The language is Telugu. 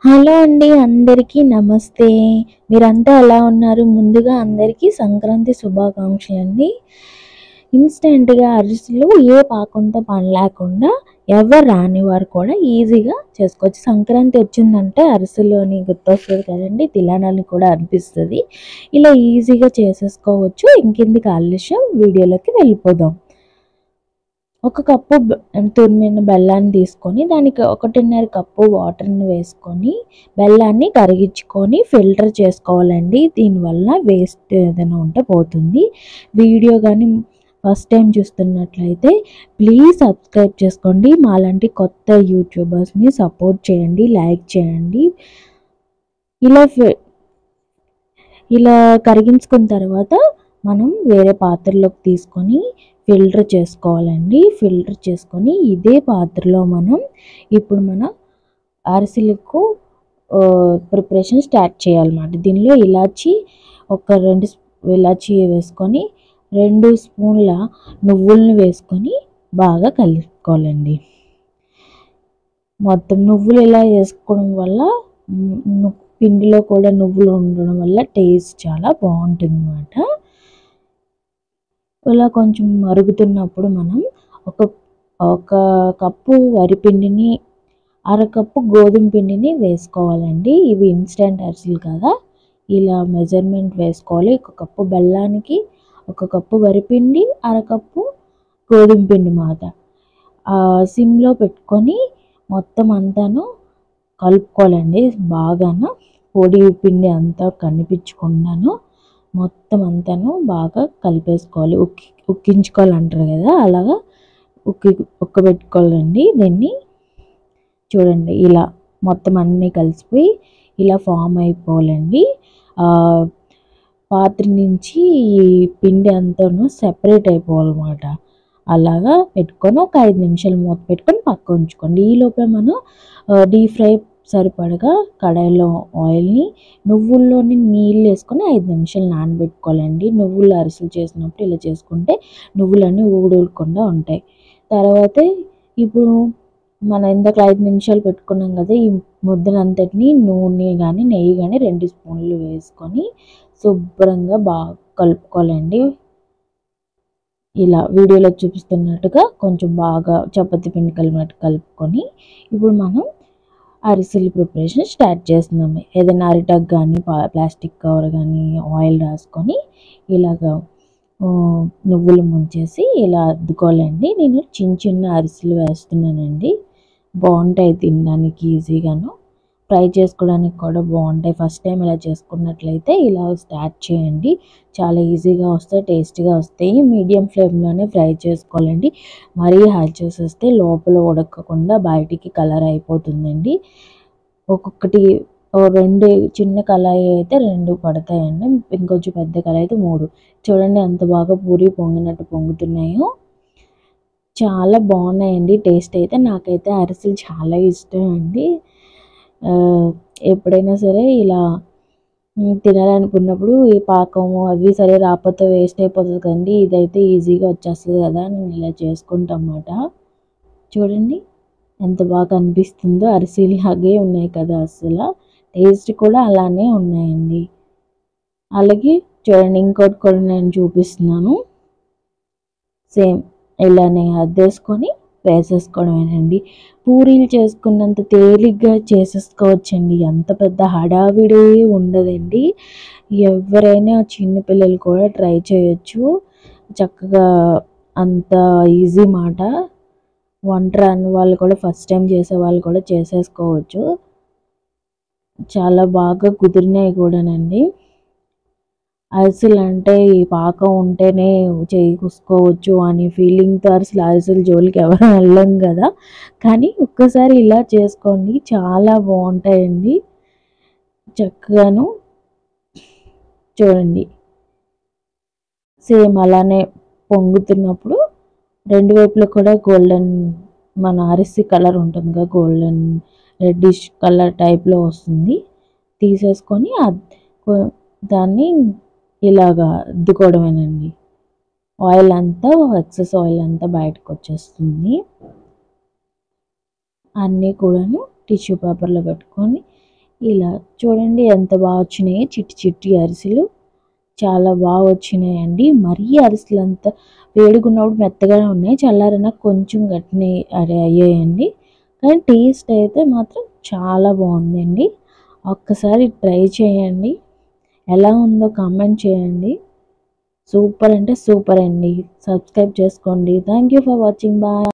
హలో అండి అందరికీ నమస్తే మీరంతా ఎలా ఉన్నారు ముందుగా అందరికీ సంక్రాంతి శుభాకాంక్షలు అండి ఇన్స్టెంట్గా అరిసెలు ఏ పాకంతో పని లేకుండా ఎవరు రాని వారు కూడా ఈజీగా చేసుకోవచ్చు సంక్రాంతి వచ్చిందంటే అరిసెలు అని గుర్తొస్తుంది కదండి తిలానాన్ని కూడా అనిపిస్తుంది ఇలా ఈజీగా చేసేసుకోవచ్చు ఇంకెందుకు ఆలస్యం వీడియోలోకి వెళ్ళిపోదాం ఒక కప్పు బె- తురిమిన బెల్లాన్ని తీసుకొని దానికి ఒకటిన్నర కప్పు వాటర్ని వేసుకొని బెల్లాన్ని కరిగించుకొని ఫిల్టర్ చేసుకోవాలండి దీనివల్ల వేస్ట్ ఏదైనా ఉంటే పోతుంది వీడియో కానీ ఫస్ట్ టైం చూస్తున్నట్లయితే ప్లీజ్ సబ్స్క్రైబ్ చేసుకోండి మాలాంటి కొత్త యూట్యూబర్స్ని సపోర్ట్ చేయండి లైక్ చేయండి ఇలా ఫి- ఇలా కరిగించుకున్న తర్వాత మనం వేరే పాత్రలోకి తీసుకొని ఫిల్టర్ చేసుకోవాలండి ఫిల్టర్ చేసుకొని ఇదే పాత్రలో మనం ఇప్పుడు మన అరిసెలకు ప్రిపరేషన్ స్టార్ట్ చేయాలన్నమాట దీనిలో ఇలాచి ఒక రెండు స్పూ- ఇలాచి వేసుకొని రెండు స్పూన్ల నువ్వులను వేసుకొని బాగా కలుపుకోవాలండి మొత్తం నువ్వులు ఇలా వేసుకోవడం వల్ల మ్, ను- పిండిలో కూడా నువ్వులు ఉండడం వల్ల టేస్ట్ చాలా బాగుంటుంది అన్నమాట ఇలా కొంచెం మరుగుతున్నప్పుడు మనం ఒక ఒక కప్పు వరిపిండిని అరకప్పు గోధుమ పిండిని వేసుకోవాలండి ఇవి ఇన్స్టెంట్ అరిసెలు కదా ఇలా మెజర్మెంట్ వేసుకోవాలి ఒక కప్పు బెల్లానికి ఒక కప్పు వరిపిండి అరకప్పు గోధుమ పిండి మాట ఆ, సిమ్లో పెట్టుకొని మొత్తం అంతాను కలుపుకోవాలండి బాగాను పొడి పిండి అంతా కనిపించకుండాను మొత్తం అంతాను బాగా కలిపేసుకోవాలి ఉక్కి ఉక్కించుకోవాలంటారు కదా అలాగా ఉక్కి ఉక్కబెట్టుకోవాలండి దీన్ని చూడండి ఇలా మొత్తం అన్నీ కలిసిపోయి ఇలా ఫామ్ అయిపోవాలండి ఆ, పాత్ర నుంచి ఈ పిండి అంతాను సెపరేట్ అయిపోవాలన్నమాట అలాగా పెట్టుకొని ఒక ఐదు నిమిషాలు మూత పెట్టుకొని పక్క ఉంచుకోండి ఈ లోపే మనం డీప్ ఫ్రై సరిపడగా కడాయిలో ఆయిల్ని నువ్వుల్లోని నీళ్ళు వేసుకొని ఐదు నిమిషాలు నానబెట్టుకోవాలండి నువ్వులు అరిసెలు చేసినప్పుడు ఇలా చేసుకుంటే నువ్వులన్నీ ఊడూడకుండా ఉంటాయి తర్వాత ఇప్పుడు మనం ఇందాక ఐదు నిమిషాలు పెట్టుకున్నాం కదా ఈ ముద్దనంతటిని నూనె కానీ నెయ్యి కానీ రెండు స్పూన్లు వేసుకొని శుభ్రంగా బాగా కలుపుకోవాలండి ఇలా వీడియోలో చూపిస్తున్నట్టుగా కొంచెం బాగా చపాతీ పిండి కలిపినట్టు కలుపుకొని ఇప్పుడు మనం అరిసెలు ప్రిపరేషన్ స్టార్ట్ చేస్తున్నాము ఏదైనా అరిటాక్ కానీ ప్లాస్టిక్ కవర్ కానీ ఆయిల్ రాసుకొని ఇలాగ ఆ, నువ్వులు ముంచేసి ఇలా అద్దుకోవాలండి నేను చిన్న చిన్న అరిసెలు వేస్తున్నానండి బాగుంటాయి తినడానికి ఈజీగాను ఫ్రై చేసుకోవడానికి కూడా బాగుంటాయి ఫస్ట్ టైం ఇలా చేసుకున్నట్లయితే ఇలా స్టార్ట్ చేయండి చాలా ఈజీగా వస్తాయి టేస్టీగా వస్తాయి మీడియం ఫ్లేమ్లోనే ఫ్రై చేసుకోవాలండి మరీ హై చేసేస్తే లోపల ఉడకకుండా బయటికి కలర్ అయిపోతుందండి ఒక్కొక్కటి ఓ రెండు చిన్న కళాయి అయితే రెండు పడతాయండి ఇంకొంచెం పెద్ద కళాయి అయితే మూడు చూడండి ఎంత బాగా పూరి పొంగినట్టు పొంగుతున్నాయో చాలా బాగున్నాయండి టేస్ట్ అయితే నాకైతే అరిసెలు చాలా ఇష్టం అండి ఆ, ఎప్పుడైనా సరే ఇలా ఉమ్, తినాలనుకున్నప్పుడు ఈ పాకము అవి సరే రాకపోతే వేస్ట్ అయిపోతుంది కదండి ఇదైతే ఈజీగా వచ్చేస్తుంది కదా నేను ఇలా చేసుకుంటాం అన్నమాట చూడండి ఎంత బాగా అనిపిస్తుందో అరిసెలు లాగే ఉన్నాయి కదా అసలు టేస్ట్ కూడా అలానే ఉన్నాయండి అలాగే చూడండి ఇంకోటి కూడా నేను చూపిస్తున్నాను సేమ్ ఇలానే అద్దేసుకొని వేసేసుకోవడమేనండి పూరీలు చేసుకున్నంత తేలిగ్గా చేసేసుకోవచ్చండి అంత పెద్ద హడావిడి ఉండదండి ఎవరైనా చిన్నపిల్లలు కూడా ట్రై చేయొచ్చు చక్కగా అంత ఈజీ మాట వంట రాని వాళ్ళు కూడా ఫస్ట్ టైం చేసే వాళ్ళు కూడా చేసేసుకోవచ్చు చాలా బాగా కుదిరినాయి కూడానండి అరిసెలు అంటే ఈ పాకం ఉంటేనే చేసుకోవచ్చు అని ఫీలింగ్తో అరిసెలు అరిసెలు జోలికి ఎవరు వెళ్ళం కదా కానీ ఒక్కసారి ఇలా చేసుకోండి చాలా బాగుంటాయండి చక్కగాను చూడండి సేమ్ అలానే పొంగుతున్నప్పుడు రెండు వైపులా కూడా గోల్డెన్ మన అరిసి కలర్ ఉంటుంది కదా గోల్డెన్ రెడ్డిష్ కలర్ టైప్లో వస్తుంది తీసేసుకొని అద్- కొ- దాన్ని ఇలాగా అద్దుకోవడమేనండి ఆయిల్ అంతా ఎక్సెస్ ఆయిల్ అంతా బయటకు వచ్చేస్తుంది అన్నీ కూడాను టిష్యూ పేపర్లో పెట్టుకొని ఇలా చూడండి ఎంత బాగా వచ్చినాయి చిట్టి చిట్టి అరిసెలు చాలా బాగా వచ్చినాయండి మరీ అరిసెలు అంత వేడుకున్నప్పుడు మెత్తగానే ఉన్నాయి చల్లారిన కొంచెం గట్టిని అరే అయ్యాయండి కానీ టేస్ట్ అయితే మాత్రం చాలా బాగుందండి ఒక్కసారి ట్రై చేయండి ఎలా ఉందో కామెంట్ చేయండి సూపర్ అంటే సూపర్ అండి సబ్స్క్రైబ్ చేసుకోండి thank you for watching bye